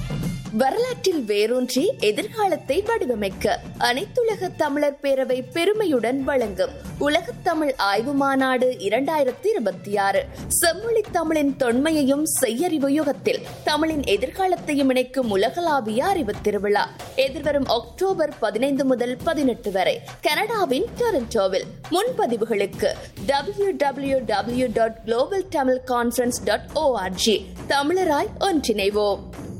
வரலாற்றில் வேரூன்றி எதிர்காலத்தை வடிவமைக்க அனைத்துலக தமிழர் பேரவை பெருமையுடன் வழங்கும் உலகத் தமிழ் ஆய்வு மாநாடு இரண்டாயிரத்தி இருபத்தி ஆறு செம்மொழி தமிழின் தொன்மையையும் செய்யறிவு யுகத்தில் தமிழின் எதிர்காலத்தையும் இணைக்கும் உலகளாவிய அறிவு திருவிழா எதிர்வரும் அக்டோபர் பதினைந்து முதல் பதினெட்டு வரை கனடாவின் டொரண்டோவில் முன்பதிவுகளுக்கு W W W dot global Tamil conference dot ORG தமிழராய் ஒன்றிணைவோம்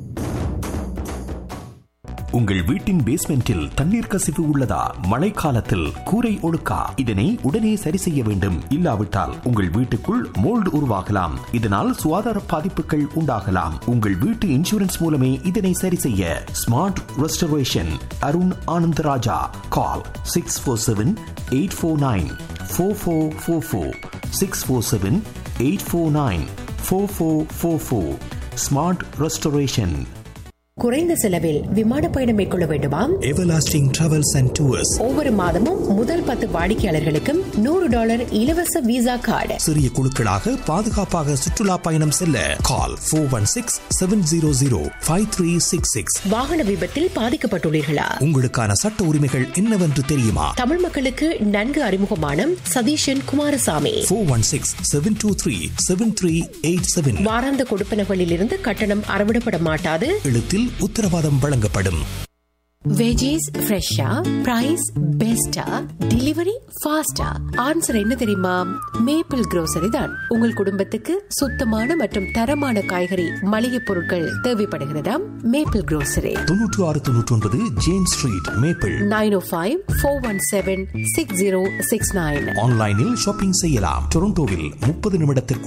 உங்கள் வீட்டின் பேஸ்மெண்டில் தண்ணீர் கசிவு உள்ளதா மழைக்காலத்தில் கூரை ஒழுக்கா இதனை உடனே சரி செய்ய வேண்டும் இல்லாவிட்டால் உங்கள் வீட்டுக்குள் மோல்டு உருவாகலாம் இதனால் சுகாதார பாதிப்புகள் உண்டாகலாம் உங்கள் வீட்டு இன்சூரன்ஸ் மூலமே இதனை சரி செய்ய smart restoration Arun Anandaraja call six four seven eight four nine four four four four six four seven eight four nine four four four four smart restoration குறைந்த செலவில் விமான பயணம் மேற்கொள்ள வேண்டுமா எவர்லாஸ்டிங் டிராவல்ஸ் அண்ட் டூர்ஸ் ஒவ்வொரு மாதமும் முதல் பத்து வாடிக்கையாளர்களுக்கும் நூறு டாலர் இலவச விசா கார்டு சிறிய குழுக்களாக பாதுகாப்பாக சுற்றுலா பயணம் செல்ல call four one six seven zero zero five three six six வாகன விபத்தில் பாதிக்கப்பட்டுள்ளீர்களா உங்களுக்கான சட்ட உரிமைகள் என்னவென்று தெரியுமா தமிழ் மக்களுக்கு நன்கு அறிமுகமான Satheesan Kumarasamy four one six seven two three seven three eight seven வாராந்த கொடுப்பனகளில் இருந்து கட்டணம் அறவிடப்பட மாட்டாது எழுத்தில் உத்தரவாதம் வழங்கப்படும் வெஜிஸ் ஃப்ரெஷ்ஷா பிரைஸ் பெஸ்டா டெலிவரி ஃபாஸ்டா ஆன்சர் என்ன தெரியுமா மேப்பிள் grocery தான் உங்கள் குடும்பத்துக்கு சுத்தமான மற்றும் தரமான காய்கறி மளிகை பொருட்கள் தேவைப்படுகிறதா மேப்பிள் grocery தொன்னூற்று ஆறு தொன்னூற்றி ஒன்பது James street Maple nine O five four one seven six zero six nine ஆன்லைனில் ஷாப்பிங் செய்யலாம் டொரண்டோவில் முப்பது நிமிடத்திற்கு